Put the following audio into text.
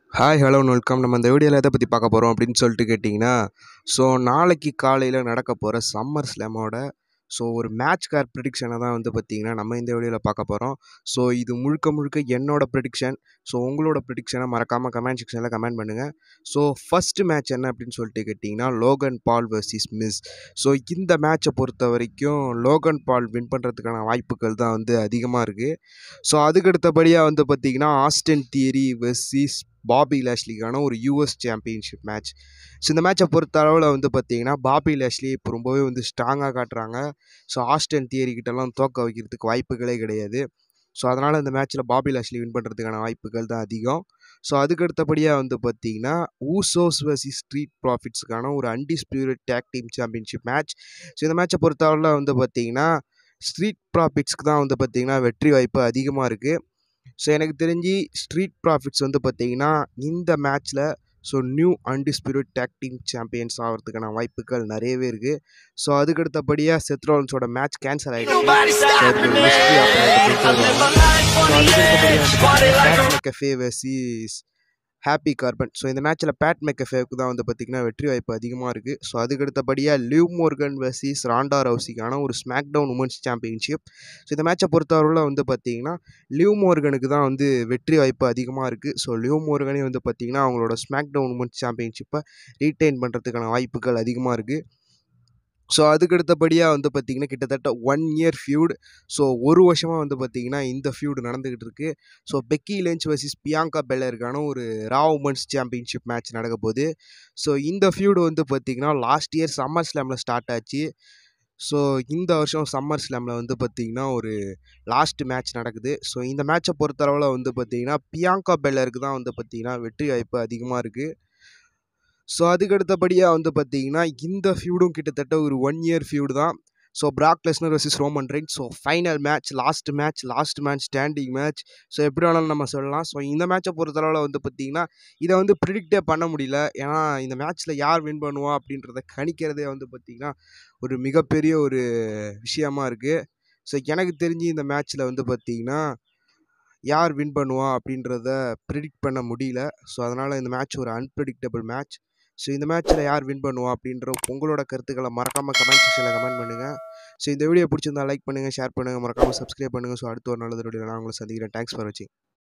hi hello welcome நம்ம இந்த வீடியோவில் எதை பற்றி பார்க்க போகிறோம் அப்படின்னு சொல்லிட்டு கேட்டிங்கன்னா ஸோ நாளைக்கு காலையில் நடக்க போகிற சம்மர் ஸ்லாமோட ஸோ ஒரு மேட்ச் கார் ப்ரிடிக்ஷனை தான் வந்து பார்த்திங்கன்னா நம்ம இந்த வீடியோவில் பார்க்க போகிறோம் ஸோ இது முழுக்க முழுக்க என்னோட ப்ரிடிக்ஷன் ஸோ உங்களோட ப்ரிடிக்ஷனை மறக்காமல் கமெண்ட் செக்ஷனில் கமெண்ட் பண்ணுங்கள் ஸோ ஃபஸ்ட்டு மேட்ச் என்ன அப்படின்னு சொல்லிட்டு கேட்டிங்கன்னா Logan Paul versus Miz so இந்த மேட்சை பொறுத்த வரைக்கும் லோகன் பால் வின் பண்ணுறதுக்கான வாய்ப்புகள் தான் வந்து அதிகமாக இருக்குது ஸோ அதுக்கு அடுத்தபடியாக வந்து பார்த்திங்கன்னா ஆஸ்டன் தியரி வெர்சஸ் பாபி லேஷ்லிக்கான ஒரு யூஎஸ் சாம்பியன்ஷிப் மேட்ச் ஸோ இந்த மேட்சை பொறுத்த அளவில் வந்து பார்த்தீங்கன்னா பாபி லேஷ்லி இப்போ ரொம்பவே வந்து ஸ்ட்ராங்காக காட்டுறாங்க ஸோ ஆஸ்டன் தியரி கிட்டலாம் தோக்க வைக்கிறதுக்கு வாய்ப்புகளே கிடையாது ஸோ அதனால் இந்த மேட்ச்சில் பாபி லேஷ்லி வின் பண்ணுறதுக்கான வாய்ப்புகள் தான் அதிகம் ஸோ அதுக்கு அடுத்தபடியாக வந்து பார்த்தீங்கன்னா ஊசோஸ் வர்சஸ் ஸ்ட்ரீட் ப்ராஃபிட்ஸுக்கான ஒரு undisputed tag team championship match so இந்த மேட்சை பொறுத்தளவில் வந்து பார்த்தீங்கன்னா ஸ்ட்ரீட் ப்ராஃபிட்ஸ்க்கு தான் வந்து பார்த்தீங்கன்னா வெற்றி வாய்ப்பு அதிகமாக இருக்குது ஸோ எனக்கு தெரிஞ்சு ஸ்ட்ரீட் ப்ராஃபிட்ஸ் வந்து பார்த்தீங்கன்னா இந்த மேட்ச்சில் so new undisputed tag team champions ஆகிறதுக்கான வாய்ப்புகள் நிறையவே இருக்குது ஸோ அதுக்கு அடுத்தபடியாக செத்ரோலன்ஸோட மேட்ச் கேன்சல் ஆகிடுச்சு கஃபே வெர்சஸ் ஹாப்பி கார்பன் ஸோ இந்த மேட்ச்சில் பேட் மெக்கஃபேவுக்கு தான் வந்து பார்த்திங்கன்னா வெற்றி வாய்ப்பு அதிகமாக இருக்குது ஸோ அதுக்கு அடுத்தபடியாக லிவ் மோர்கன் வெர்சஸ் ராண்டா ரவுசிக்கான ஒரு SmackDown women's championship so இந்த மேட்சை பொறுத்தவரையில் வந்து பார்த்திங்கன்னா லிவ் மோர்கனுக்கு தான் வந்து வெற்றி வாய்ப்பு அதிகமாக இருக்குது ஸோ லிவ் மோர்கனே வந்து பார்த்திங்கன்னா அவங்களோட ஸ்மாக் டவுன் உமன்ஸ் சாம்பியன்ஷிப்பை ரீட்டைன் பண்ணுறதுக்கான வாய்ப்புகள் அதிகமாக இருக்குது ஸோ அதுக்கு அடுத்தபடியாக வந்து பார்த்திங்கன்னா கிட்டத்தட்ட ஒன் இயர் ஃபியூட் ஸோ ஒரு வருஷமாக வந்து பார்த்திங்கன்னா இந்த ஃபியூடு நடந்துக்கிட்டு இருக்குது so Becky Lynch versus Bianca பெல்லருக்கான ஒரு ரா உமன்ஸ் சாம்பியன்ஷிப் மேட்ச் நடக்க போகுது ஸோ இந்த ஃபியூடு வந்து பார்த்திங்கன்னா லாஸ்ட் இயர் சம்மர் ஸ்லாமில் ஸ்டார்ட் ஆச்சு ஸோ இந்த வருஷம் சம்மர் ஸ்லாமில் வந்து பார்த்திங்கன்னா ஒரு லாஸ்ட் மேட்ச் நடக்குது ஸோ இந்த மேட்சை பொறுத்தளவில் வந்து பார்த்திங்கன்னா பியாங்கா பெல்லருக்கு தான் வந்து பார்த்திங்கன்னா வெற்றி வாய்ப்பு அதிகமாக இருக்குது ஸோ அதுக்கு அடுத்தபடியாக வந்து பார்த்தீங்கன்னா இந்த ஃபியூடும் கிட்டத்தட்ட ஒரு ஒன் இயர் ஃபியூடு தான் so Brock Lesnar versus Roman Reigns so final match last match last match standing match so எப்படி வேணாலும் நம்ம சொல்லலாம் ஸோ இந்த மேட்சை பொறுத்தளவில் வந்து பார்த்திங்கன்னா இதை வந்து ப்ரிடிக்டே பண்ண முடியல ஏன்னா இந்த மேட்ச்சில் யார் வின் பண்ணுவா அப்படின்றத கணிக்கிறதே வந்து பார்த்திங்கன்னா ஒரு மிகப்பெரிய ஒரு விஷயமா இருக்குது ஸோ எனக்கு தெரிஞ்சு இந்த மேட்ச்சில் வந்து பார்த்திங்கன்னா யார் வின் பண்ணுவா அப்படின்றத ப்ரிடிக்ட் பண்ண முடியல ஸோ அதனால் இந்த மேட்ச் ஒரு அன்பிரடிக்டபிள் மேட்ச் ஸோ இந்த மேட்ச்சில் யார் வின் பண்ணுவா அப்படின்ற உங்களோட கருத்துக்களை மறக்காமல் கமெண்ட் செக்ஷனில் கமெண்ட் பண்ணுங்கள் ஸோ இந்த வீடியோ பிடிச்சிருந்தா லைக் பண்ணுங்கள் ஷேர் பண்ணுங்கள் மறக்காமல் சப்ஸ்கிரைப் பண்ணுங்கள் ஸோ அடுத்த ஒரு நல்லது வீடியோ நான் உங்களை சந்திக்கிறேன் தேங்க்ஸ் ஃபார் வாட்சிங்